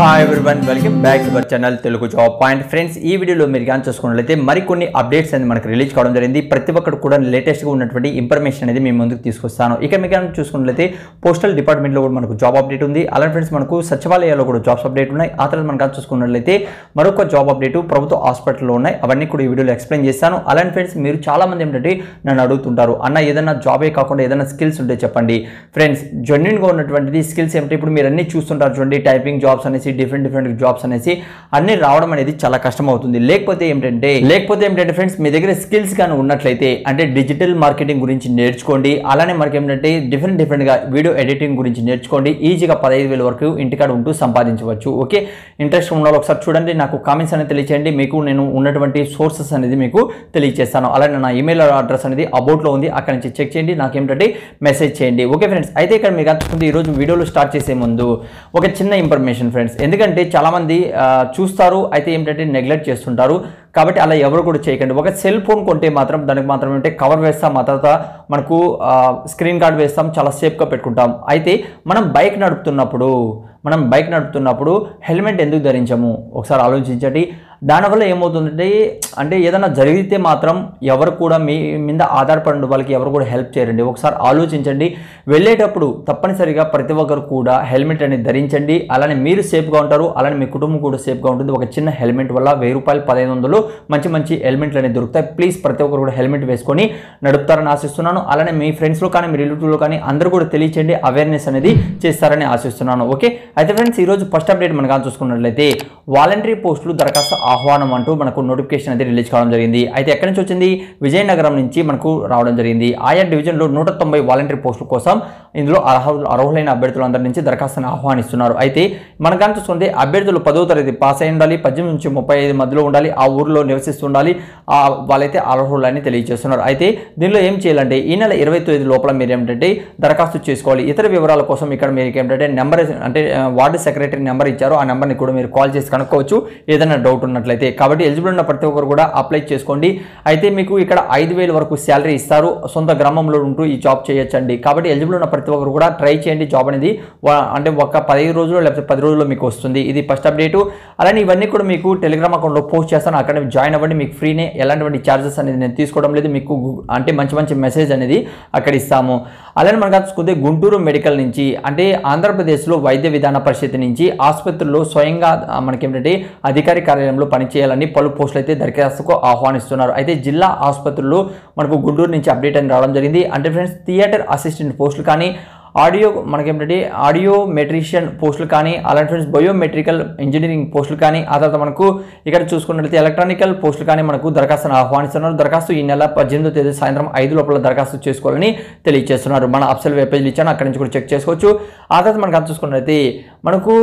hi everyone welcome back to our channel Telugu job point friends ఈ వీడియోలో మీరు కానీ చూసుకున్నట్లయితే మరికొన్ని అప్డేట్స్ అనేది మనకు రిలీజ్ కావడం జరిగింది ప్రతి ఒక్కరు కూడా లేటెస్ట్గా ఉన్నటువంటి ఇన్ఫర్మేషన్ అనేది మేము ముందుకు తీసుకొస్తాను ఇక మీకు కానీ చూసుకున్నట్లయితే పోస్టల్ డిపార్ట్మెంట్లో కూడా మనకు జాబ్ అప్డేట్ ఉంది అలానే ఫ్రెండ్స్ మనకు సచివాలయాల్లో కూడా జాబ్స్ అప్డేట్ ఉన్నాయి ఆ తర్వాత మనం కానీ చూసుకున్నట్లయితే మరొక జాబ్ అప్డేట్ ప్రభుత్వ హాస్పిటల్లో ఉన్నాయి అవన్నీ కూడా ఈ వీడియోలో ఎక్స్ప్లెయిన్ చేస్తాను అలానే ఫ్రెండ్స్ మీరు చాలా మంది ఏంటంటే నన్ను అడుగుతుంటారు అన్న ఏదైనా జాబే కాకుండా ఏదైనా స్కిల్స్ ఉంటే చెప్పండి ఫ్రెండ్స్ జెన్యున్గా ఉన్నటువంటిది స్కిల్స్ ఏమిటి ఇప్పుడు మీరు అన్ని చూస్తుంటారు చూడండి టైపింగ్ జాబ్స్ అనేసి డిఫరెంట్ డిఫరెంట్ జాబ్స్ అనేసి అన్ని రావడం అనేది చాలా కష్టం అవుతుంది లేకపోతే ఏంటంటే లేకపోతే ఏంటంటే ఫ్రెండ్స్ మీ దగ్గర స్కిల్స్ కానీ ఉన్నట్లయితే అంటే డిజిటల్ మార్కెటింగ్ గురించి నేర్చుకోండి అలానే మనకి ఏంటంటే డిఫరెంట్ డిఫరెంట్గా వీడియో ఎడిటింగ్ గురించి నేర్చుకోండి ఈజీగా పదహైదు వేల వరకు ఇంటికాడ ఉంటూ సంపాదించవచ్చు ఓకే ఇంట్రెస్ట్ ఉన్న వాళ్ళు ఒకసారి చూడండి నాకు కామెంట్స్ అనేది తెలియచేయండి మీకు నేను ఉన్నటువంటి సోర్సెస్ అనేది మీకు తెలియజేస్తాను అలానే నా ఈమెయిల్ అడ్రస్ అనేది అబౌట్లో ఉంది అక్కడ నుంచి చెక్ చేయండి నాకు ఏంటంటే మెసేజ్ చేయండి ఓకే ఫ్రెండ్స్ అయితే ఇక్కడ మీకు అనుకుంటే ఈరోజు వీడియోలో స్టార్ట్ చేసే ముందు ఒక చిన్న ఇన్ఫర్మేషన్ ఫ్రెండ్స్ ఎందుకంటే చాలామంది ఆ, చూస్తారు అయితే ఏంటంటే నెగ్లెక్ట్ చేస్తుంటారు కాబట్టి అలా ఎవరు కూడా చేయకండి ఒక సెల్ ఫోన్ కొంటే మాత్రం దానికి మాత్రం ఏంటంటే కవర్ వేస్తాం ఆ తర్వాత మనకు స్క్రీన్ కార్డ్ వేస్తాం చాలా సేఫ్గా పెట్టుకుంటాం అయితే మనం బైక్ నడుపుతున్నప్పుడు మనం బైక్ నడుపుతున్నప్పుడు హెల్మెట్ ఎందుకు ధరించము ఒకసారి ఆలోచించండి దానివల్ల ఏమవుతుందంటే అంటే ఏదైనా జరిగితే మాత్రం ఎవరు కూడా మీ మీద ఆధారపడిన వాళ్ళకి ఎవరు కూడా హెల్ప్ చేయరండి ఒకసారి ఆలోచించండి వెళ్ళేటప్పుడు తప్పనిసరిగా ప్రతి ఒక్కరు కూడా హెల్మెట్ అనేది ధరించండి అలానే మీరు సేఫ్గా ఉంటారు అలానే మీ కుటుంబం కూడా సేఫ్గా ఉంటుంది ఒక చిన్న హెల్మెట్ వల్ల వెయ్యి రూపాయలు పదిహేను వందలు మంచి మంచి హెల్మెట్లు అనేవి దొరుకుతాయి ప్లీజ్ ప్రతి ఒక్కరు కూడా హెల్మెట్ వేసుకొని నడుపుతారని ఆశిస్తున్నాను అలానే మీ ఫ్రెండ్స్లో కానీ మీ రిలేటివ్లో కానీ అందరూ కూడా తెలియచేయండి అవేర్నెస్ అనేది చేస్తారని ఆశిస్తున్నాను ఓకే అయితే ఫ్రెండ్స్ ఈరోజు ఫస్ట్ అప్డేట్ మనం కానీ చూసుకున్నట్లయితే వాలంటరీ పోస్టులు దరఖాస్తు ఆహ్వానం అంటూ మనకు నోటిఫికేషన్ అయితే రిలీజ్ కావడం జరిగింది అయితే ఎక్కడి నుంచి వచ్చింది విజయనగరం నుంచి మనకు రావడం జరిగింది ఆయా డివిజన్లో నూట తొంభై వాలంటరీ పోస్టుల కోసం ఇందులో అర్హ అర్హులైన అభ్యర్థులందరి నుంచి దరఖాస్తును ఆహ్వానిస్తున్నారు అయితే మనం కానీ చూసుకుంటే అభ్యర్థులు పదో తరగతి పాస్ అయి ఉండాలి పద్దెనిమిది నుంచి ముప్పై ఐదు మధ్యలో ఉండాలి ఆ ఊరిలో నివసిస్తుండాలి ఆ వాళ్ళైతే అర్హులని తెలియజేస్తున్నారు అయితే దీనిలో ఏం చేయాలంటే ఈ నెల ఇరవై తొమ్మిది లోపల మీరు ఏమిటంటే దరఖాస్తు చేసుకోవాలి ఇతర వివరాల కోసం ఇక్కడ మీకు ఏమిటంటే నెంబర్ అంటే ఆ, వార్డు సెక్రటరీ నెంబర్ ఇచ్చారు ఆ నెంబర్ని కూడా మీరు కాల్ చేసి కనుక్కోవచ్చు ఏదైనా డౌట్ ఉన్నట్లయితే కాబట్టి ఎలిజిబుల్ ఉన్న ప్రతి ఒక్కరు కూడా అప్లై చేసుకోండి అయితే మీకు ఇక్కడ ఐదు వేల వరకు శాలరీ ఇస్తారు సొంత గ్రామంలో ఉంటూ ఈ జాబ్ చేయొచ్చండి కాబట్టి ఎలిజిబుల్ ఉన్న ప్రతి ఒక్కరు కూడా ట్రై చేయండి జాబ్ అనేది వా- అంటే ఒక పదిహేను రోజులు లేకపోతే పది రోజుల్లో మీకు వస్తుంది ఇది ఫస్ట్ అప్డేటు అలానే ఇవన్నీ కూడా మీకు టెలిగ్రామ్ అకౌంట్లో పోస్ట్ చేస్తాను అక్కడ జాయిన్ అవ్వండి మీకు ఫ్రీనే ఎలాంటి ఛార్జెస్ అనేది నేను తీసుకోవడం లేదు మీకు గు- అంటే మంచి మంచి మెసేజ్ అనేది అక్కడ ఇస్తాము అలానే మనకు చూసుకుంటే గుంటూరు మెడికల్ నుంచి అంటే ఆంధ్రప్రదేశ్లో వైద్య విధాన పరిషత్ నుంచి ఆసుపత్రుల్లో స్వయంగా ఆ, మనకేంటంటే అధికారి కార్యాలయంలో పనిచేయాలని పలు పోస్టులు అయితే దరఖాస్తుకు ఆహ్వానిస్తున్నారు అయితే జిల్లా ఆసుపత్రుల్లో మనకు గుంటూరు నుంచి అప్డేట్ అని రావడం జరిగింది అంటే ఫ్రెండ్స్ థియేటర్ అసిస్టెంట్ పోస్టులు కానీ ఆడియో మనకేంటంటే ఆడియో మెట్రిషియన్ పోస్టులు కానీ అలాంటి ఫ్రెండ్స్ బయోమెట్రికల్ ఇంజనీరింగ్ పోస్టులు కానీ ఆ తర్వాత మనకు ఇక్కడ చూసుకున్నట్లయితే ఎలక్ట్రానికల్ పోస్టులు కానీ మనకు దరఖాస్తును ఆహ్వానిస్తున్నారు దరఖాస్తు ఈ నెల పద్దెనిమిదో తేదీ సాయంత్రం ఐదు లోపల దరఖాస్తు చేసుకోవాలని తెలియజేస్తున్నారు మన అప్సల్ వెబ్ పేజ్లు ఇచ్చాను అక్కడి నుంచి కూడా చెక్ చేసుకోవచ్చు ఆ తర్వాత మనకు అది చూసుకున్నట్లయితే మనకు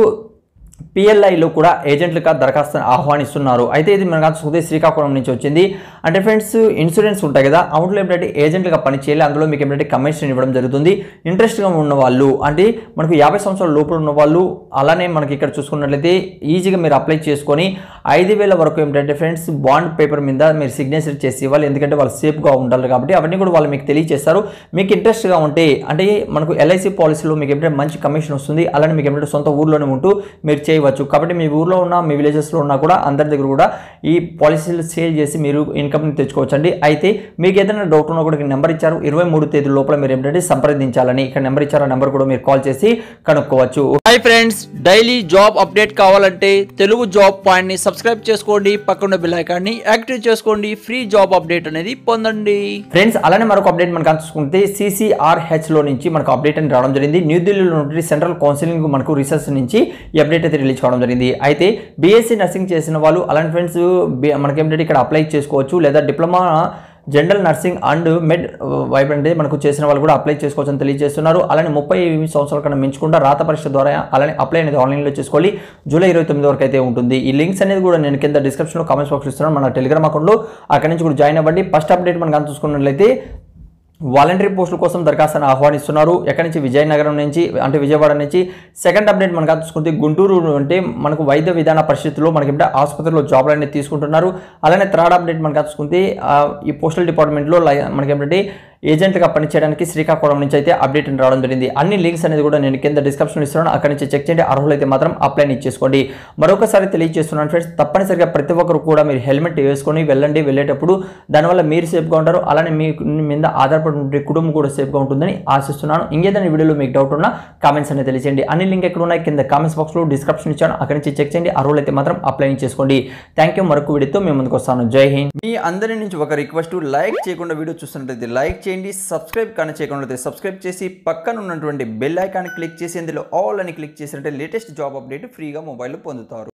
పిఎల్ఐలో కూడా ఏజెంట్లుగా దరఖాస్తు ఆహ్వానిస్తున్నారు అయితే ఇది మనకు చూస్తే శ్రీకాకుళం నుంచి వచ్చింది అంటే ఫ్రెండ్స్ ఇన్సూరెన్స్ ఉంటాయి కదా అవుట్లో ఏంటంటే ఏజెంట్లుగా పనిచేయాలి అందులో మీకు ఏంటంటే కమిషన్ ఇవ్వడం జరుగుతుంది ఇంట్రెస్ట్గా ఉన్న వాళ్ళు అంటే మనకు యాభై సంవత్సరాల లోపల ఉన్న వాళ్ళు అలానే మనకి ఇక్కడ చూసుకున్నట్లయితే ఈజీగా మీరు అప్లై చేసుకొని ఐదు వేల వరకు ఏంటంటే ఫ్రెండ్స్ బాండ్ పేపర్ మీద మీరు సిగ్నేచర్ చేసి ఇవ్వాలి ఎందుకంటే వాళ్ళు సేఫ్గా ఉండాలి కాబట్టి అవన్నీ కూడా వాళ్ళు మీకు తెలియజేస్తారు మీకు ఇంట్రెస్ట్గా ఉంటే అంటే మనకు ఎల్ఐసి పాలసీలో మీకు ఏంటంటే మంచి కమిషన్ వస్తుంది అలానే మీకు ఏంటంటే సొంత ఊర్లోనే ఉంటూ మీరు చేయవచ్చు కాబట్టి మీ ఊర్లో ఉన్న మీ విలేజెస్లో ఉన్నా కూడా అందరి దగ్గర కూడా ఈ పాలసీలు సేల్ చేసి మీరు ఇన్కమ్ని తెచ్చుకోవచ్చండి అయితే మీకు ఏదైనా డౌట్ ఉన్నా కూడా నెంబర్ ఇచ్చారు ఇరవై మూడు తేదీ లోపల మీరు ఏంటంటే సంప్రదించాలని ఇక్కడ నెంబర్ ఇచ్చారు ఆ నెంబర్ కూడా మీరు కాల్ చేసి కనుక్కోవచ్చు hi friends daily job update కావాలంటే తెలుగు జాబ్ పాయింట్ ని సబ్స్క్రైబ్ చేసుకోండి పక్కన బెల్ ఐకాన్ ని యాక్టివ్ చేసుకోండి ఫ్రీ జాబ్ అప్డేట్ అనేది పొందండి ఫ్రెండ్స్ అలానే మరొక అప్డేట్ మనకు చూసుకుంటే CCRH లో నుంచి మనకు అప్డేట్ అని రావడం జరిగింది న్యూఢిల్లీలో నుండి సెంట్రల్ కౌన్సిలింగ్ మనకు రీసెర్చ్ నుంచి ఈ అప్డేట్ అయితే రిలీజ్ కావడం జరిగింది అయితే బీఎస్సీ నర్సింగ్ చేసిన వాళ్ళు అలాంటి ఫ్రెండ్స్ మనకి ఏంటంటే ఇక్కడ అప్లై చేసుకోవచ్చు లేదా diploma general nursing and midwife అంటే మనకు చేసిన వాళ్ళు కూడా అప్లై చేసుకోవచ్చు అని తెలియజేస్తున్నారు అలానే ముప్పై సంవత్సరాల కన్నా మించకుండా రాత పరీక్ష ద్వారా అలానే అప్లై అనేది ఆన్లైన్లో చేసుకోవాలి జూలై ఇరవై తొమ్మిది వరకు అయితే ఉంటుంది ఈ లింక్స్ అనేది కూడా నేను కింద డిస్క్రిప్షన్లో కామెంట్స్ బాక్స్ ఇస్తున్నాను మన టెలిగ్రామ్ అకౌంట్లో అక్కడి నుంచి కూడా జాయిన్ అవ్వండి ఫస్ట్ అప్డేట్ మనం కానీ చూసుకున్నట్లయితే వాలంటరీ పోస్టుల కోసం దరఖాస్తును ఆహ్వానిస్తున్నారు ఎక్కడి నుంచి విజయనగరం నుంచి అంటే విజయవాడ నుంచి సెకండ్ అప్డేట్ మనకు చూసుకుంటే గుంటూరు అంటే మనకు వైద్య విధాన పరిస్థితుల్లో మనకి ఏంటంటే ఆసుపత్రిలో జాబ్లు అనేది తీసుకుంటున్నారు అలానే థర్డ్ అప్డేట్ మనకు చూసుకుంటే ఆ, ఈ పోస్టల్ డిపార్ట్మెంట్లో లై- మనకి ఏంటంటే ఏజెంట్గా పనిచేయడానికి శ్రీకాకుళం నుంచి అయితే అప్డేట్ రావడం జరిగింది అన్ని లింక్స్ అనేది కూడా నేను కింద డిస్క్రిప్షన్ ఇస్తున్నాను అక్కడ నుంచి చెక్ చేయండి అర్హులైతే మాత్రం అప్లై ఇచ్చేసుకోండి మరొకసారి తెలియజేస్తున్నాను ఫ్రెండ్స్ తప్పనిసరిగా ప్రతి ఒక్కరు కూడా మీరు హెల్మెట్ వేసుకొని వెళ్ళండి వెళ్ళేటప్పుడు దానివల్ల మీరు సేఫ్గా ఉంటారు అలానే మీ మీద ఆధారపడి ఉండే కుటుంబం కూడా సేఫ్గా ఉంటుందని ఆశిస్తున్నాను ఇంకేదైనా వీడియోలో మీకు డౌట్ ఉన్నా కామెంట్స్ అనేది తెలియజేయండి అన్ని లింక్ ఎక్కడ ఉన్నాయి కింద కామెంట్స్ బాక్స్లో డిస్క్రిప్షన్ ఇచ్చాను అక్కడి నుంచి చెక్ చేయండి అర్హులైతే మాత్రం అప్లై చేసుకోండి థ్యాంక్ యూ మరొక వీడియోతో మేము ముందుకు వస్తాను జై హింద్ మీ అందరి నుంచి ఒక రిక్వెస్ట్ లైక్ చేయకుండా వీడియో చూస్తున్నట్లయితే లైక్ చేయండి సబ్స్క్రైబ్ కానీ చేయకుండా సబ్స్క్రైబ్ చేసి పక్కన ఉన్నటువంటి బెల్ ఐకాన్ క్లిక్ చేసి అందులో ఆల్ అని క్లిక్ చేసినట్టే లేటెస్ట్ జాబ్ అప్డేట్ ఫ్రీగా మొబైల్లో పొందుతారు